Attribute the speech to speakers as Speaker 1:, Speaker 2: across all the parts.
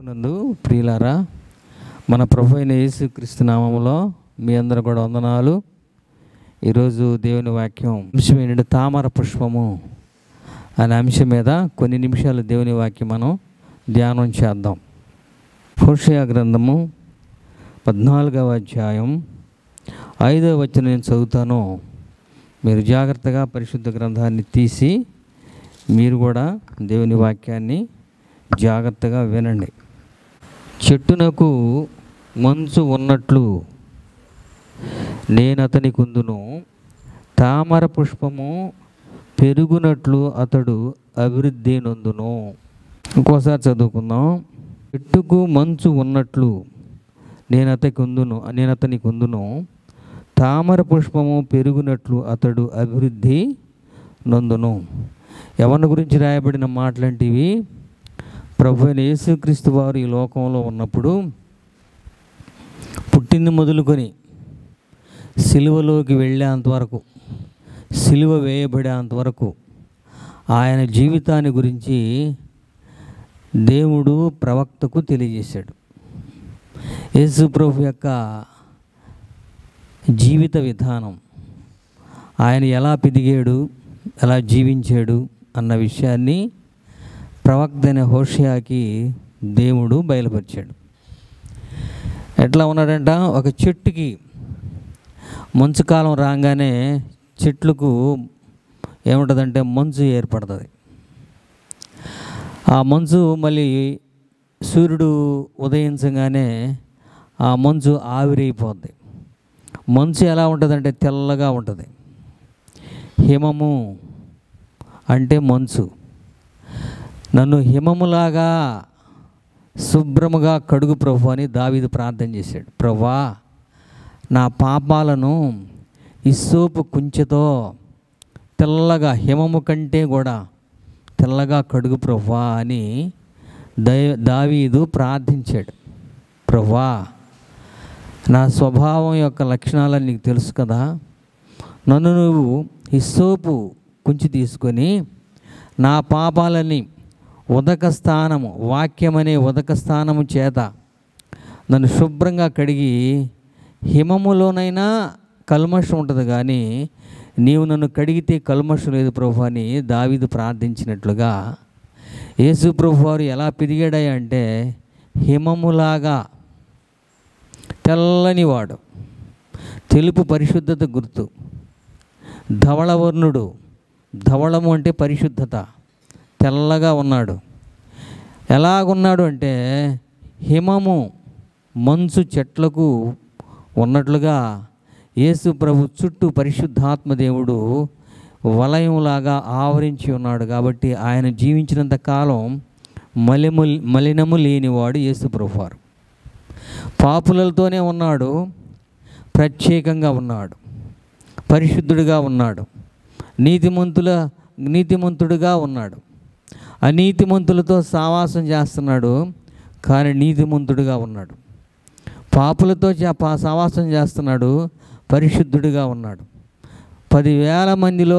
Speaker 1: నందు ప్రియులారా మన ప్రభు అయిన యేసుక్రీస్తు నామములో మీ అందరూ కూడా వందనాలు ఈరోజు దేవుని వాక్యం అంశం ఏంటంటే తామర పుష్పము అనే అంశం మీద కొన్ని నిమిషాలు దేవుని వాక్యం మనం ధ్యానం చేద్దాం హోషయా గ్రంథము పద్నాలుగవ అధ్యాయం ఐదవ వచ్చిన నేను చదువుతాను మీరు జాగ్రత్తగా పరిశుద్ధ గ్రంథాన్ని తీసి మీరు కూడా దేవుని వాక్యాన్ని జాగ్రత్తగా వినండి చెట్టునకు మంచు ఉన్నట్లు నేను అతని కుందును తామర పుష్పము పెరుగునట్లు అతడు అభివృద్ధి నొందును ఇంకోసారి చదువుకుందాం చెట్టుకు మంచు ఉన్నట్లు నేను అతని కుందును నేను అతని కుందును తామర పుష్పము పెరుగునట్లు అతడు అభివృద్ధి నొందును ఎవరి గురించి రాయబడిన మాటలంటివి ప్రభు అయిన యేసుక్రీస్తు వారు ఈ లోకంలో ఉన్నప్పుడు పుట్టింది మొదలుకొని సిలువలోకి వెళ్ళేంతవరకు సిలువ వేయబడేంతవరకు ఆయన జీవితాన్ని గురించి దేవుడు ప్రవక్తకు తెలియజేశాడు యేసు ప్రభు యొక్క జీవిత విధానం ఆయన ఎలా పెదిగాడు ఎలా జీవించాడు అన్న విషయాన్ని ప్రవక్త అయిన హోషియాకి దేవుడు బయలుపరిచాడు ఎట్లా ఉన్నాడంట ఒక చెట్టుకి మంచు కాలం రాగానే చెట్లకు ఏముంటుందంటే మంచు ఏర్పడుతుంది ఆ మంచు మళ్ళీ సూర్యుడు ఉదయించగానే ఆ మంచు ఆవిరైపోద్ది మంచు ఎలా ఉంటుందంటే తెల్లగా ఉంటుంది హిమము అంటే మంచు నన్ను హిమములాగా శుభ్రముగా కడుగు ప్రభు అని దావీదు ప్రార్థన చేశాడు ప్రభా నా పాపాలను ఇస్సోపు కుంచెతో తెల్లగా హిమము కంటే కూడా తెల్లగా కడుగు ప్రభా అని దై దావీదు ప్రార్థించాడు ప్రభా నా స్వభావం యొక్క లక్షణాలని నీకు తెలుసు కదా నన్ను నువ్వు హిస్సోపు కుంచి తీసుకొని నా పాపాలని ఉదక స్థానము వాక్యమనే ఉదక స్థానము చేత నన్ను శుభ్రంగా కడిగి హిమములోనైనా కల్మషం ఉంటుంది కానీ నీవు నన్ను కడిగితే కల్మషం లేదు ప్రభు అని దావీదు ప్రార్థించినట్లుగా యేసు ప్రభు వారు ఎలా పెరిగాడాయి అంటే హిమములాగా తెల్లని వాడు తెలుపు పరిశుద్ధత గుర్తు ధవళవర్ణుడు ధవళము అంటే పరిశుద్ధత తెల్లగా ఉన్నాడు ఎలాగున్నాడు అంటే హిమము మంచు చెట్లకు ఉన్నట్లుగా యేసు ప్రభు చుట్టూ పరిశుద్ధాత్మ దేవుడు వలయంలాగా ఆవరించి ఉన్నాడు కాబట్టి ఆయన జీవించినంత కాలం మలిము మలినము లేనివాడు యేసు ప్రభు వారు పాపులతోనే ఉన్నాడు ప్రత్యేకంగా ఉన్నాడు పరిశుద్ధుడిగా ఉన్నాడు నీతిమంతుల నీతిమంతుడుగా ఉన్నాడు అనీతిమంతులతో సావాసం చేస్తున్నాడు కానీ నీతిమంతుడుగా ఉన్నాడు పాపులతో సావాసం చేస్తున్నాడు పరిశుద్ధుడిగా ఉన్నాడు పదివేల మందిలో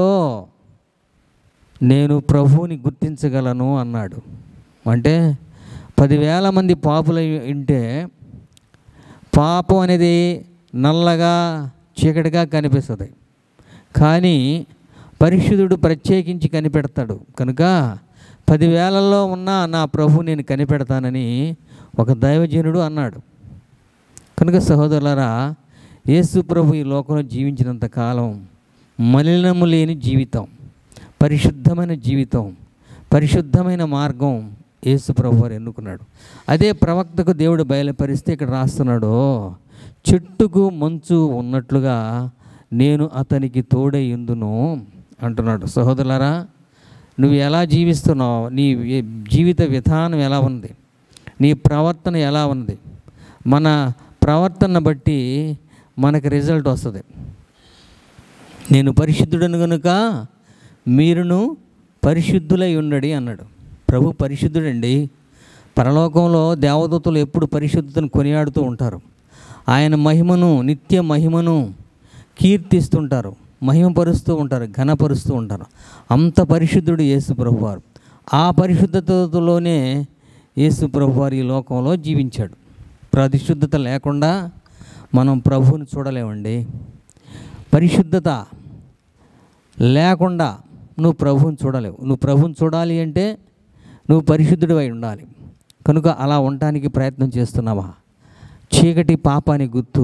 Speaker 1: నేను ప్రభువుని గుర్తించగలను అన్నాడు అంటే పదివేల మంది పాపులు ఉంటే పాపం అనేది నల్లగా చీకటిగా కనిపిస్తుంది కానీ పరిశుద్ధుడు ప్రత్యేకించి కనిపెడతాడు కనుక పదివేలలో ఉన్న నా ప్రభు నేను కనిపెడతానని ఒక దైవజనుడు అన్నాడు కనుక సహోదరులరా యేసు ప్రభు ఈ లోకంలో జీవించినంత కాలం మలినము లేని జీవితం పరిశుద్ధమైన జీవితం పరిశుద్ధమైన మార్గం యేసు ప్రభు వారు ఎన్నుకున్నాడు అదే ప్రవక్తకు దేవుడు బయలుపరిస్తే ఇక్కడ రాస్తున్నాడు చెట్టుకు మంచు ఉన్నట్లుగా నేను అతనికి తోడై ఎందును అంటున్నాడు సహోదరులారా నువ్వు ఎలా జీవిస్తున్నావు నీ జీవిత విధానం ఎలా ఉంది నీ ప్రవర్తన ఎలా ఉంది మన ప్రవర్తన బట్టి మనకు రిజల్ట్ వస్తుంది నేను పరిశుద్ధుడను కనుక మీరును పరిశుద్ధులై ఉండడి అన్నాడు ప్రభు పరిశుద్ధుడండి పరలోకంలో దేవదూతలు ఎప్పుడు పరిశుద్ధతను కొనియాడుతూ ఉంటారు ఆయన మహిమను నిత్య మహిమను కీర్తిస్తుంటారు మహిమపరుస్తూ ఉంటారు ఘనపరుస్తూ ఉంటారు అంత పరిశుద్ధుడు యేసు ప్రభువారు ఆ పరిశుద్ధతలోనే యేసు ప్రభు వారి ఈ లోకంలో జీవించాడు పరిశుద్ధత లేకుండా మనం ప్రభువుని చూడలేమండి పరిశుద్ధత లేకుండా నువ్వు ప్రభువుని చూడలేవు నువ్వు ప్రభువుని చూడాలి అంటే నువ్వు పరిశుద్ధుడు అయి ఉండాలి కనుక అలా ఉండటానికి ప్రయత్నం చేస్తున్నావా చీకటి పాపానికి గుర్తు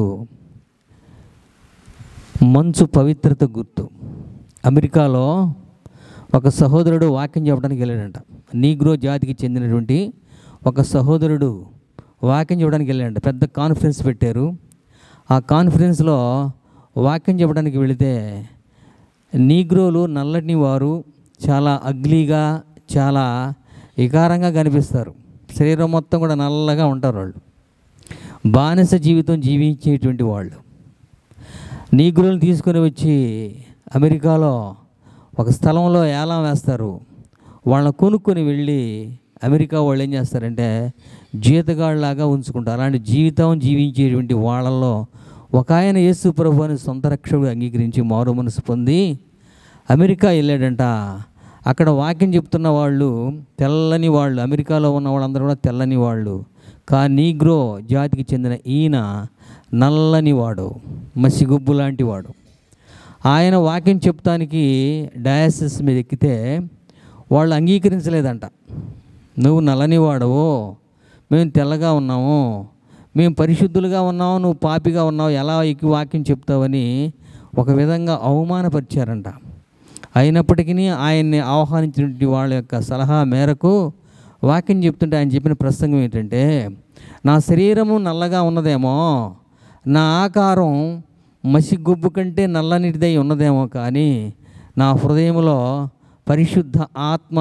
Speaker 1: మంచు పవిత్రత గుర్తు అమెరికాలో ఒక సహోదరుడు వాక్యం చెప్పడానికి వెళ్ళాడంట నీగ్రో జాతికి చెందినటువంటి ఒక సహోదరుడు వాక్యం చెప్పడానికి వెళ్ళాడంట పెద్ద కాన్ఫరెన్స్ పెట్టారు ఆ కాన్ఫరెన్స్లో వాక్యం చెప్పడానికి వెళితే నీగ్రోలు నల్లటి వారు చాలా అగ్లీగా చాలా వికారంగా కనిపిస్తారు శరీరం మొత్తం కూడా నల్లగా ఉంటారు వాళ్ళు బానిస జీవితం జీవించేటువంటి వాళ్ళు నీగ్రోలను తీసుకొని వచ్చి అమెరికాలో ఒక స్థలంలో ఏలం వేస్తారు వాళ్ళని కొనుక్కొని వెళ్ళి అమెరికా వాళ్ళు ఏం చేస్తారంటే జీతగాళ్ళలాగా ఉంచుకుంటారు అలాంటి జీవితం జీవించేటువంటి వాళ్ళల్లో ఒక ఆయన యేసు ప్రభు అని సొంత రక్షకుడు అంగీకరించి మారు మనసు పొంది అమెరికా వెళ్ళాడంట అక్కడ వాక్యం చెప్తున్న వాళ్ళు తెల్లని వాళ్ళు అమెరికాలో ఉన్న వాళ్ళందరూ కూడా తెల్లని వాళ్ళు కా నీగ్రో జాతికి చెందిన ఈయన నల్లని వాడు మసిగుబ్బు లాంటి వాడు ఆయన వాక్యం చెప్తానికి డయాసిస్ మీద ఎక్కితే వాళ్ళు అంగీకరించలేదంట నువ్వు నల్లని వాడవు మేము తెల్లగా ఉన్నాము మేము పరిశుద్ధులుగా ఉన్నాము నువ్వు పాపిగా ఉన్నావు ఎలా ఎక్కి వాక్యం చెప్తావని ఒక విధంగా అవమానపరిచారంట అయినప్పటికీ ఆయన్ని ఆహ్వానించినటువంటి వాళ్ళ యొక్క సలహా మేరకు వాక్యం చెప్తుంటే ఆయన చెప్పిన ప్రసంగం ఏంటంటే నా శరీరము నల్లగా ఉన్నదేమో నా ఆకారం మసిగుబ్బు కంటే నల్లనిటిదై ఉన్నదేమో కానీ నా హృదయంలో పరిశుద్ధ ఆత్మ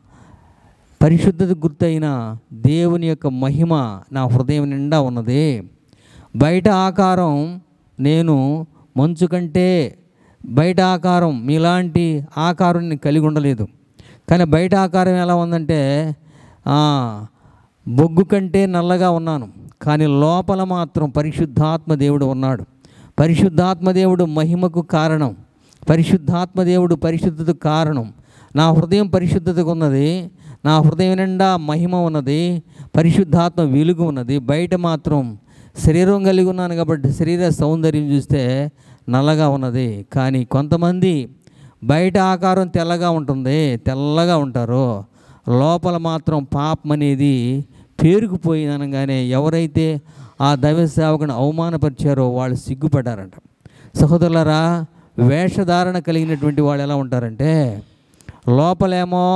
Speaker 1: పరిశుద్ధత గుర్తయిన దేవుని యొక్క మహిమ నా హృదయం నిండా ఉన్నది బయట ఆకారం నేను మంచు కంటే బయట ఆకారం మీలాంటి ఆకారం నేను కలిగి ఉండలేదు కానీ బయట ఆకారం ఎలా ఉందంటే ఆ, బొగ్గు కంటే నల్లగా ఉన్నాను కానీ లోపల మాత్రం పరిశుద్ధాత్మ దేవుడు ఉన్నాడు పరిశుద్ధాత్మ దేవుడు మహిమకు కారణం పరిశుద్ధాత్మ దేవుడు పరిశుద్ధతకు కారణం నా హృదయం పరిశుద్ధతకు ఉన్నది నా హృదయం నిండా మహిమ ఉన్నది పరిశుద్ధాత్మ వెలుగు ఉన్నది బయట మాత్రం శరీరం కలిగి ఉన్నాను కాబట్టి శరీర సౌందర్యం చూస్తే నల్లగా ఉన్నది కానీ కొంతమంది బయట ఆకారం తెల్లగా ఉంటుంది తెల్లగా ఉంటారు లోపల మాత్రం పాపం అనేది పేరుకుపోయిందనగానే ఎవరైతే ఆ దైవ సేవకుని అవమానపరిచారో వాళ్ళు సిగ్గుపడ్డారంట సహోదరులారా వేషధారణ కలిగినటువంటి వాళ్ళు ఎలా ఉంటారంటే లోపలేమో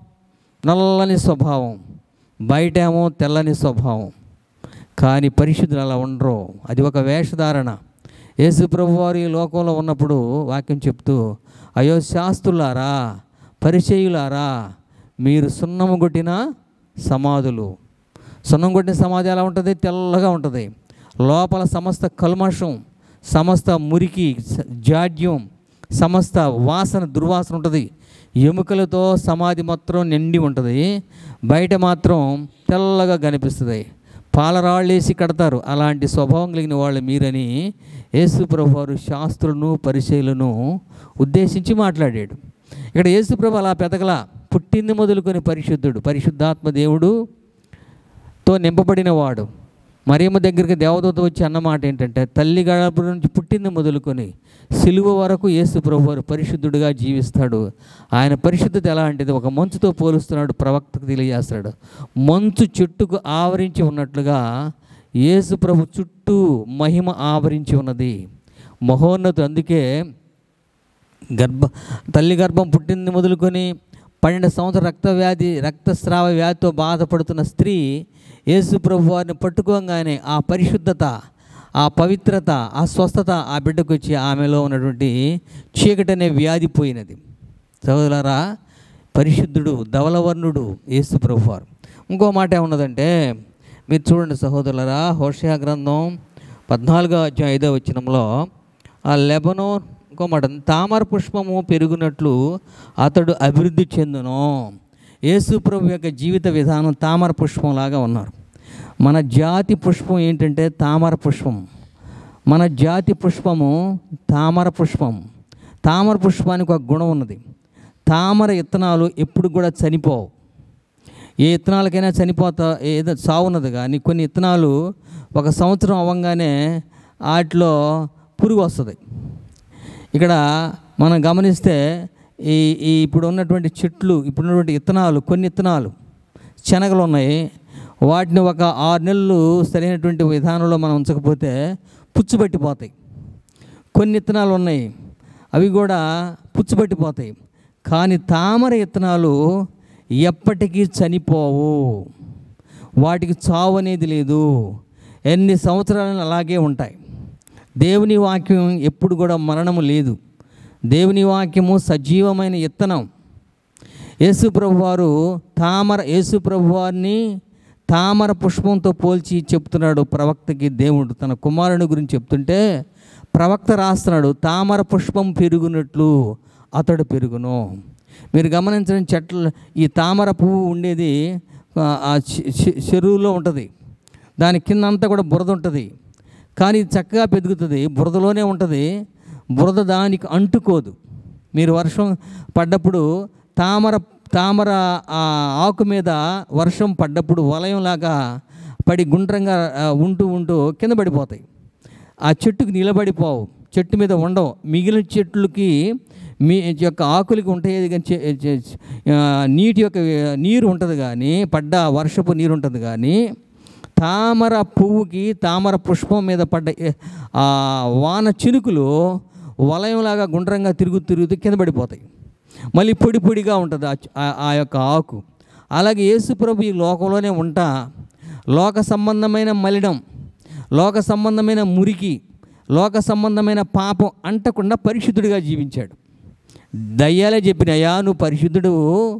Speaker 1: నల్లని స్వభావం బయటేమో తెల్లని స్వభావం కానీ పరిశుద్ధులు అలా ఉండరు అది ఒక వేషధారణ యేసు ప్రభు వారు ఈ లోకంలో ఉన్నప్పుడు వాక్యం చెప్తూ అయ్యో శాస్త్రులారా పరిచయులారా మీరు సున్నము కొట్టిన సమాధులు సున్నం కొట్టిన సమాధి ఎలా ఉంటుంది తెల్లగా ఉంటుంది లోపల సమస్త కల్మషం సమస్త మురికి స- జాడ్యం సమస్త వాసన దుర్వాసన ఉంటుంది ఎముకలతో సమాధి మాత్రం నిండి ఉంటుంది బయట మాత్రం తెల్లగా కనిపిస్తుంది పాలరాళ్ళేసి కడతారు అలాంటి స్వభావం కలిగిన వాళ్ళు మీరని యేసు ప్రభు వారు శాస్త్రులను పరిచయులను ఉద్దేశించి మాట్లాడాడు ఇక్కడ యేసు ప్రభు అలా పెదగల పుట్టింది మొదలుకొని పరిశుద్ధుడు పరిశుద్ధాత్మ దేవుడు తో నింపబడిన వాడు మరియమ్మ దగ్గరికి దేవదూత వచ్చి అన్నమాట ఏంటంటే తల్లి గడప నుంచి పుట్టింది మొదలుకొని సిలువ వరకు యేసు ప్రభు వారు పరిశుద్ధుడిగా జీవిస్తాడు ఆయన పరిశుద్ధత ఎలా అంటే ఒక మంచుతో పోలుస్తున్నాడు ప్రవక్తకు తెలియజేస్తాడు మంచు చెట్టుకు ఆవరించి ఉన్నట్లుగా యేసు ప్రభు చుట్టూ మహిమ ఆవరించి ఉన్నది మహోన్నతుడు అందుకే గర్భ తల్లి గర్భం పుట్టింది మొదలుకొని పన్నెండు సంవత్సరం రక్త వ్యాధి రక్తస్రావ వ్యాధితో బాధపడుతున్న స్త్రీ యేసు ప్రభు వారిని పట్టుకోగానే ఆ పరిశుద్ధత ఆ పవిత్రత ఆ స్వస్థత ఆ బిడ్డకు వచ్చి ఆమెలో ఉన్నటువంటి చీకటి అనే వ్యాధి పోయినది సహోదరులారా పరిశుద్ధుడు ధవలవర్ణుడు యేసు ప్రభు వారు ఇంకో మాట ఏమున్నదంటే మీరు చూడండి సహోదరులరా హోషయా గ్రంథం పద్నాలుగో అధ్యాయం ఐదో వచ్చినంలో ఆ లెబనో ఇంకో మాట తామర పుష్పము పెరుగునట్లు అతడు అభివృద్ధి చెందును యేసు ప్రభు యొక్క జీవిత విధానం తామర పుష్పంలాగా ఉన్నారు మన జాతి పుష్పం ఏంటంటే తామర పుష్పం మన జాతి పుష్పము తామర పుష్పం తామర పుష్పానికి ఒక గుణం ఉన్నది తామర విత్తనాలు ఎప్పుడు కూడా చనిపోవు ఏ ఇత్తనాలకైనా చనిపోతా ఏదో సావున్నది కానీ కొన్ని ఇత్తనాలు ఒక సంవత్సరం అవ్వగానే వాటిలో పురుగు వస్తుంది ఇక్కడ మనం గమనిస్తే ఈ ఈ ఇప్పుడు ఉన్నటువంటి చెట్లు ఇప్పుడు ఉన్నటువంటి ఇత్తనాలు కొన్ని ఇత్తనాలు శనగలు ఉన్నాయి వాటిని ఒక ఆరు నెలలు సరైనటువంటి విధానంలో మనం ఉంచకపోతే పుచ్చుబట్టిపోతాయి కొన్ని ఇత్తనాలు ఉన్నాయి అవి కూడా పుచ్చుబట్టిపోతాయి కానీ తామర ఇత్తనాలు ఎప్పటికీ చనిపోవు వాటికి చావు అనేది లేదు ఎన్ని సంవత్సరాలను అలాగే ఉంటాయి దేవుని వాక్యం ఎప్పుడు కూడా మరణము లేదు దేవుని వాక్యము సజీవమైన ఇత్తనం యేసు ప్రభు వారు తామర యేసు ప్రభు వారిని తామర పుష్పంతో పోల్చి చెప్తున్నాడు ప్రవక్తకి దేవుడు తన కుమారుని గురించి చెప్తుంటే ప్రవక్త రాస్తున్నాడు తామర పుష్పం పెరుగునట్లు అతడు పెరుగును మీరు గమనించిన చెట్లు ఈ తామర పువ్వు ఉండేది ఆ, ఆ చె- చె- చెరువులో ఉంటుంది దాని కింద అంతా కూడా బురద ఉంటుంది కానీ ఇది చక్కగా పెరుగుతుంది బురదలోనే ఉంటుంది బురద దానికి అంటుకోదు మీరు వర్షం పడ్డప్పుడు తామర తామర ఆ ఆకు మీద వర్షం పడ్డప్పుడు వలయంలాగా పడి గుండ్రంగా ఆ, ఉంటూ ఉంటూ కింద పడిపోతాయి ఆ చెట్టుకి నిలబడిపోవు చెట్టు మీద ఉండవు మిగిలిన చెట్లకి మీ యొక్క ఆకులకి ఉంటాయి కానీ చె- చె- ఆ, నీటి యొక్క నీరు ఉంటుంది కానీ పడ్డ వర్షపు నీరు ఉంటుంది కానీ తామర పువ్వుకి తామర పుష్పం మీద పడ్డ ఏ- ఆ వాన చినుకులు వలయంలాగా గుండ్రంగా తిరుగు తిరుగుతూ కింద పడిపోతాయి మళ్ళీ పొడి పొడిగా ఉంటుంది ఆ చ- ఆ- ఆ యొక్క ఆకు అలాగే యేసుప్రభు ఈ లోకంలోనే ఉంటా లోక సంబంధమైన మలినం లోక సంబంధమైన మురికి లోక సంబంధమైన పాపం అంటకుండా పరిశుద్ధుడిగా జీవించాడు దయ్యాలే చెప్పిన అయ్యా నువ్వు పరిశుద్ధుడు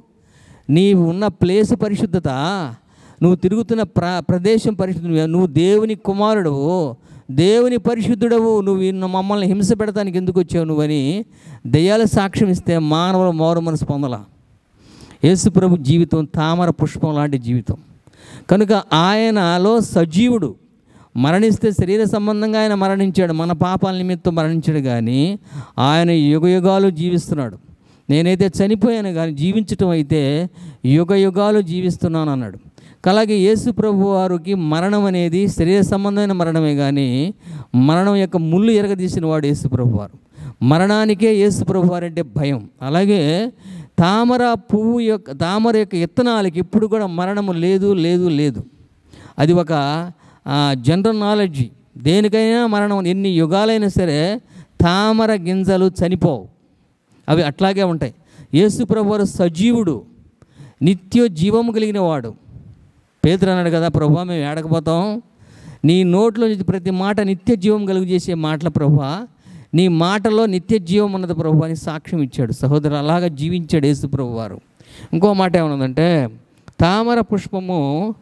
Speaker 1: నీవు ఉన్న ప్లేస్ పరిశుద్ధత నువ్వు తిరుగుతున్న ప్ర ప్రదేశం పరిశుద్ధుడు నువ్వు దేవుని కుమారుడవు దేవుని పరిశుద్ధుడవు నువ్వు ఇన్న మమ్మల్ని హింస పెడతానికి ఎందుకు వచ్చావు నువ్వని దయ్యాల సాక్ష్యం ఇస్తే మానవుల మౌర మనసు పొందలా యేసుప్రభు జీవితం తామర పుష్పం లాంటి జీవితం కనుక ఆయనలో సజీవుడు మరణిస్తే శరీర సంబంధంగా ఆయన మరణించాడు మన పాపాల నిమిత్తం మరణించాడు కానీ ఆయన యుగ యుగాలు జీవిస్తున్నాడు నేనైతే చనిపోయాను కానీ జీవించటం అయితే యుగ యుగాలు జీవిస్తున్నాను అన్నాడు అలాగే యేసు ప్రభు వారికి మరణం అనేది శరీర సంబంధమైన మరణమే కానీ మరణం యొక్క ముళ్ళు ఎరగదీసిన వాడు యేసు ప్రభు వారు మరణానికే యేసు ప్రభు వారంటే భయం అలాగే తామర పువ్వు యొక్క తామర యొక్క ఇత్తనాలకి ఇప్పుడు కూడా మరణము లేదు లేదు లేదు అది ఒక జనరల్ నాలెడ్జి దేనికైనా మరణం ఎన్ని యుగాలైనా సరే తామర గింజలు చనిపోవు అవి అట్లాగే ఉంటాయి యేసు ప్రభు వారు సజీవుడు నిత్య జీవము కలిగిన వాడు పేతురు అన్నాడు కదా ప్రభు మేము ఏడకపోతాం నీ నోట్లో నుంచి ప్రతి మాట నిత్య జీవం కలుగు చేసే మాటల ప్రభు నీ మాటలో నిత్య జీవం ఉన్నది ప్రభు అని సాక్ష్యం ఇచ్చాడు సహోదరు అలాగా జీవించాడు యేసు ప్రభు వారు ఇంకో మాట ఏమన్నదంటే తామర పుష్పము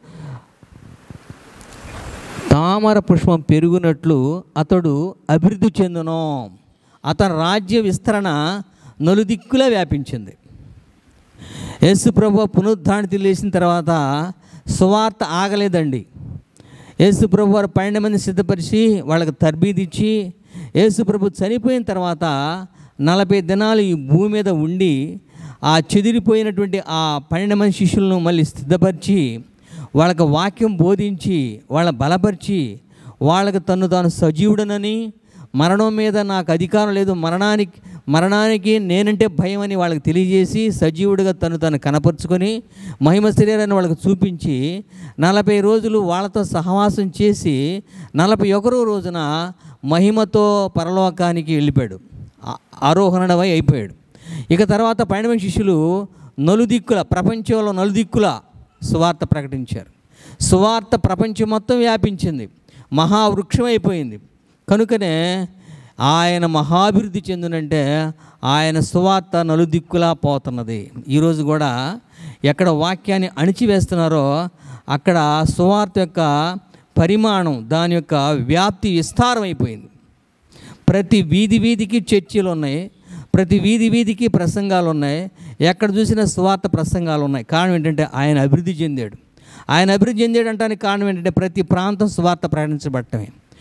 Speaker 1: తామర పుష్పం పెరుగునట్లు అతడు అభివృద్ధి చెందును అతని రాజ్య విస్తరణ నలుదిక్కులా వ్యాపించింది యేసు ప్రభు పునరుద్ధానికి లేచిన తర్వాత సువార్త ఆగలేదండి యేసు ప్రభు వారు పన్నెండు మంది సిద్ధపరిచి వాళ్ళకి తర్బీదిచ్చి యేసు ప్రభు చనిపోయిన తర్వాత నలభై దినాలు ఈ భూమి మీద ఉండి ఆ చెదిరిపోయినటువంటి ఆ పన్నెండు మంది శిష్యులను మళ్ళీ సిద్ధపరిచి వాళ్ళకి వాక్యం బోధించి వాళ్ళ బలపరిచి వాళ్ళకి తను తాను సజీవుడనని మరణం మీద నాకు అధికారం లేదు మరణానికి మరణానికి నేనంటే భయం అని వాళ్ళకి తెలియజేసి సజీవుడిగా తను తను కనపరుచుకొని మహిమ శరీరాన్ని వాళ్ళకి చూపించి నలభై రోజులు వాళ్ళతో సహవాసం చేసి నలభై ఒకరో రోజున మహిమతో పరలోకానికి వెళ్ళిపోయాడు ఆ- ఆరోహణమై అయిపోయాడు ఇక తర్వాత పన్నెండు శిష్యులు నలుదిక్కుల ప్రపంచంలో నలుదిక్కుల సువార్త ప్రకటించారు సువార్త ప్రపంచం మొత్తం వ్యాపించింది మహావృక్షం అయిపోయింది కనుకనే ఆయన మహాభివృద్ధి చెందునంటే ఆయన సువార్త నలుదిక్కులా పోతున్నది ఈరోజు కూడా ఎక్కడ వాక్యాన్ని అణిచివేస్తున్నారో అక్కడ సువార్త యొక్క పరిమాణం దాని యొక్క వ్యాప్తి విస్తారం అయిపోయింది ప్రతి వీధి వీధికి చర్చిలు ఉన్నాయి ప్రతి వీధి వీధికి ప్రసంగాలు ఉన్నాయి ఎక్కడ చూసినా స్వార్థ ప్రసంగాలు ఉన్నాయి కారణం ఏంటంటే ఆయన అభివృద్ధి చెందాడు ఆయన అభివృద్ధి చెందాడు అంటానికి కారణం ఏంటంటే ప్రతి ప్రాంతం స్వార్థ ప్రకటించబడటమే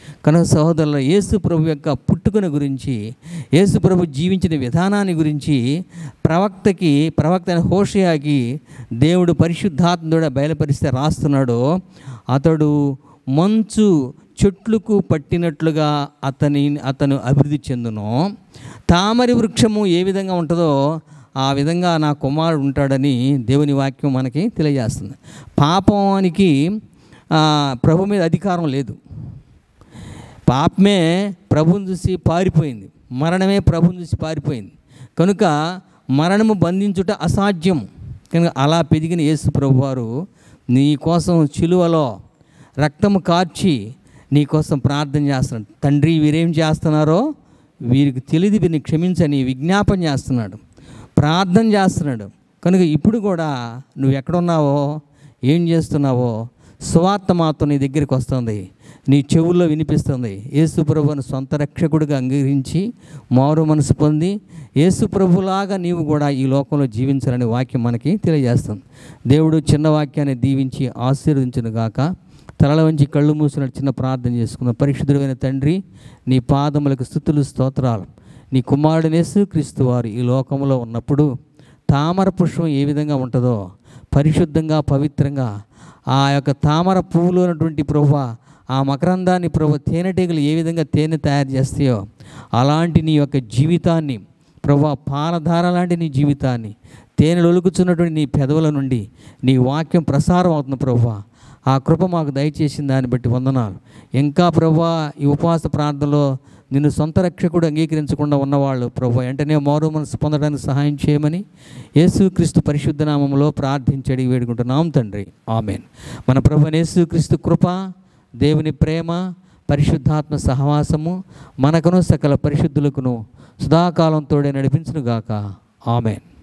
Speaker 1: కనుక సహోదరుల యేసు ప్రభు యొక్క పుట్టుకను గురించి యేసు ప్రభు జీవించిన విధానాన్ని గురించి ప్రవక్తకి ప్రవక్త అయిన హోషయాకి దేవుడు పరిశుద్ధాత్ముడు బయలుపరిస్తే రాస్తున్నాడు అతడు మంచు చెట్లకు పట్టినట్లుగా అతని అతను అభివృద్ధి చెందును తామరి వృక్షము ఏ విధంగా ఉంటుందో ఆ విధంగా నా కుమారుడు ఉంటాడని దేవుని వాక్యం మనకి తెలియజేస్తుంది పాపానికి ఆ, ప్రభు మీద అధికారం లేదు పాపమే ప్రభుని చూసి పారిపోయింది మరణమే ప్రభుని చూసి పారిపోయింది కనుక మరణము బంధించుట అసాధ్యం కనుక అలా పెరిగిన యేసు ప్రభువారు నీ కోసం చిలువలో రక్తము కార్చి నీ కోసం ప్రార్థన చేస్తున్నాడు తండ్రి వీరేం చేస్తున్నారో వీరికి తెలియదు వీరిని క్షమించని విజ్ఞాపన చేస్తున్నాడు ప్రార్థన చేస్తున్నాడు కనుక ఇప్పుడు కూడా నువ్వు ఎక్కడున్నావో ఏం చేస్తున్నావో స్వార్థ మాత్రం నీ దగ్గరికి వస్తుంది నీ చెవుల్లో వినిపిస్తుంది యేసు ప్రభువును సొంత రక్షకుడిగా అంగీకరించి మారు మనసు పొంది యేసు ప్రభులాగా నీవు కూడా ఈ లోకంలో జీవించాలని వాక్యం మనకి తెలియజేస్తుంది దేవుడు చిన్న వాక్యాన్ని దీవించి ఆశీర్వదించును గాక తలల వంచి కళ్ళు మూసినట్టు చిన్న ప్రార్థన చేసుకుందాం పరిశుద్ధుడైన తండ్రి నీ పాదములకు స్థుతులు స్తోత్రాలు నీ కుమారుడు యేసుక్రీస్తు వారు ఈ లోకంలో ఉన్నప్పుడు తామర పుష్పం ఏ విధంగా ఉంటుందో పరిశుద్ధంగా పవిత్రంగా ఆ యొక్క తామర పువ్వులో ఉన్నటువంటి ప్రభు ఆ మకరందాన్ని ప్రభు తేనెటీగలు ఏ విధంగా తేనె తయారు చేస్తాయో అలాంటి నీ యొక్క జీవితాన్ని ప్రభు పాలధార లాంటి నీ జీవితాన్ని తేనెలు ఒలుకుచున్నటువంటి నీ పెదవుల నుండి నీ వాక్యం ప్రసారం అవుతుంది ప్రభు ఆ కృప మాకు దయచేసిన దాన్ని బట్టి వందనాలు ఇంకా ప్రభా ఈ ఉపవాస ప్రార్థనలో నిన్ను సొంత రక్షకుడు అంగీకరించకుండా ఉన్నవాళ్ళు ప్రభు వెంటనే మారు మనసు పొందడానికి సహాయం చేయమని యేసుక్రీస్తు పరిశుద్ధ నామములో ప్రార్థించడి వేడుకుంటున్నాం తండ్రి ఆమెన్ మన ప్రభు యేసుక్రీస్తు కృప దేవుని ప్రేమ పరిశుద్ధాత్మ సహవాసము మనకును సకల పరిశుద్ధులకును సదాకాలం తోడే నడిపించునుగాక ఆమెన్